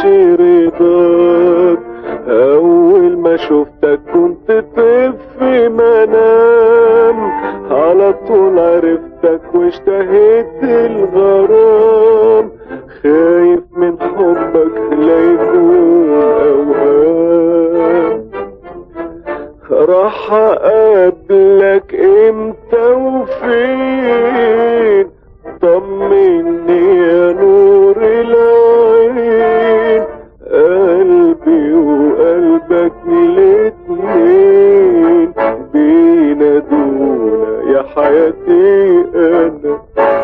نالش رضاك اول ما شفتك كنت طفل في منام على طول عرفتك واشتهيت الغرام خايف من حبك لا يكون اوهام راح اقابلك امتى وفين طمني يا نور العين قلبي وقلبك الاتنين بينادونا يا حياتي انا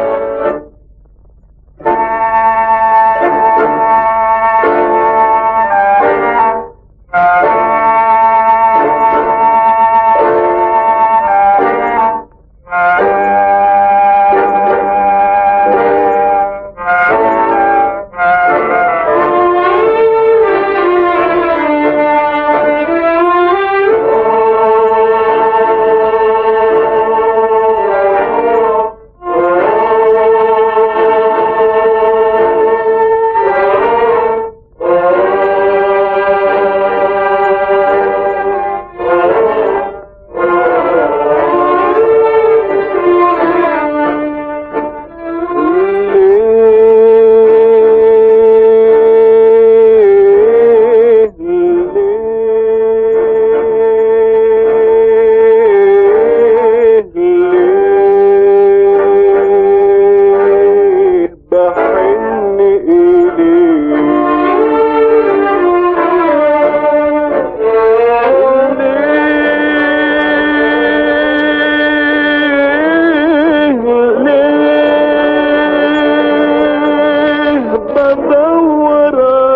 ليه ليه ليه بحن إليه ليه بدور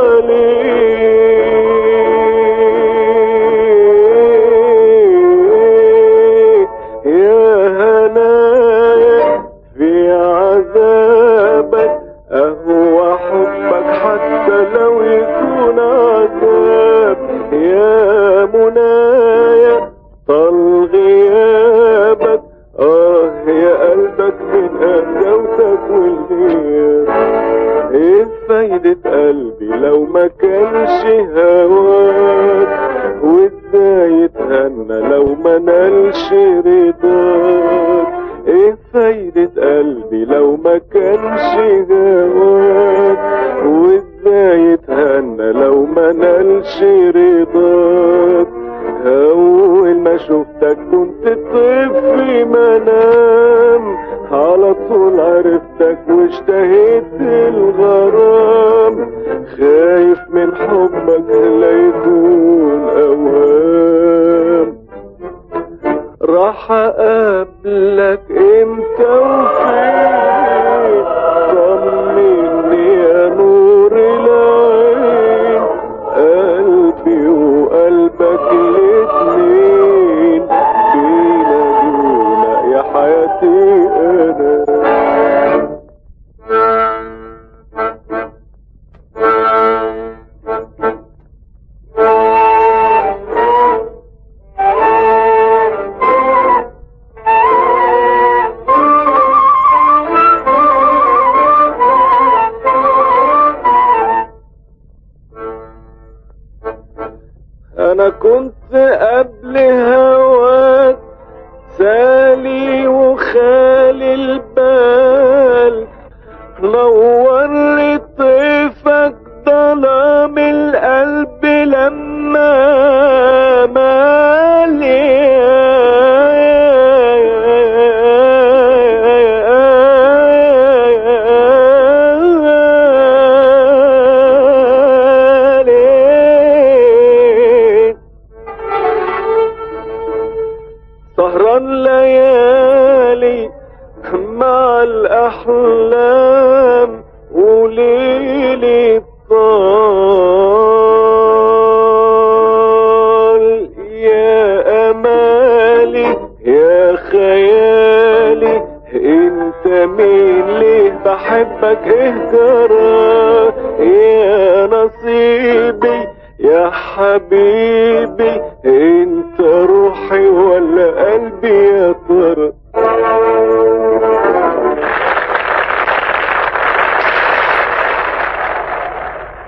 عليه يا هنايا في عذابك أهوى حبك حتى لو يكون عذاب يا منايا طال غيابك آه يا قلبك من قساوتك والغياب ايه فايدة قلبي لو ما كانش هواك وازاي يتهنى لو ما نالش رضاك ايه فايدة قلبي لو ما كانش هواك وازاي يتهنى لو ما نالش رضاك اول ما شفتك كنت طفل في منام على طول عرفتك واشتهيت الغرام خايف من حبك لا يكون اوهام راح اقابلك امتى وفين طمني يا نور العين قلبي وقلبك الاتنين بينادونا يا حياتي انا انا كنت قبل هواك سالي وخالي البال نور طيفك ظلام القلب لما مالي سهران ليالي مع الأحلام وليلي طال يا أمالي يا خيالي انت مين ليه بحبك اهجرا يا نصيبي يا حبيبي